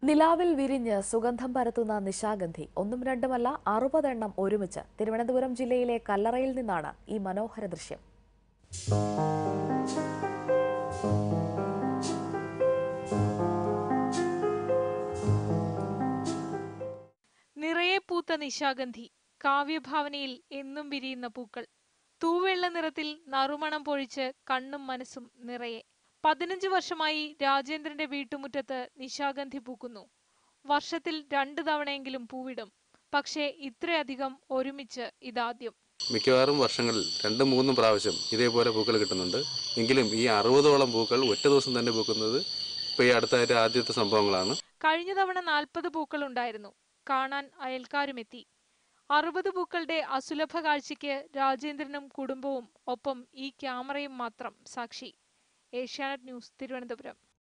നിലാവിൽ വിരിഞ്ഞ് സുഗന്ധം പരത്തുന്ന നിശാഗന്ധി ഒന്നും രണ്ടുമല്ല അറുപതെണ്ണം ഒരുമിച്ച് തിരുവനന്തപുരം ജില്ലയിലെ കല്ലറയിൽ നിന്നാണ് ഈ മനോഹര ദൃശ്യം നിറയെ പൂത്ത നിശാഗന്ധി കാവ്യഭാവനയിൽ എന്നും വിരിയുന്ന പൂക്കൾ തൂവെള്ള നിറത്തിൽ നറുമണം പൊഴിച്ച് കണ്ണും മനസ്സും നിറയെ പതിനഞ്ച് വർഷമായി രാജേന്ദ്രന്റെ വീട്ടുമുറ്റത്ത് നിശാഗന്ധി പൂക്കുന്നു വർഷത്തിൽ രണ്ടു തവണയെങ്കിലും പൂവിടും പക്ഷേ ഇത്രയധികം ഒരുമിച്ച് ഇതാദ്യം മിക്കവാറും വർഷങ്ങളിൽ രണ്ടും മൂന്നും പ്രാവശ്യം ഇതേപോലെ പൂക്കൾ കിട്ടുന്നുണ്ട് എങ്കിലും ഈ അറുപതോളം പൂക്കൾ ഒറ്റ ദിവസം തന്നെ പൂക്കുന്നത് ഇപ്പോൾ ഈ അടുത്തായിട്ട് ആദ്യത്തെ സംഭവങ്ങളാണ് കഴിഞ്ഞ തവണ നാൽപ്പത് പൂക്കൾ ഉണ്ടായിരുന്നു കാണാൻ അയൽക്കാരുമെത്തി അറുപത് പൂക്കളുടെ അസുലഭ കാഴ്ചയ്ക്ക് രാജേന്ദ്രനും കുടുംബവും ഒപ്പം ഈ ക്യാമറയും മാത്രം സാക്ഷി ഏഷ്യാനെറ്റ് ന്യൂസ് തിരുവനന്തപുരം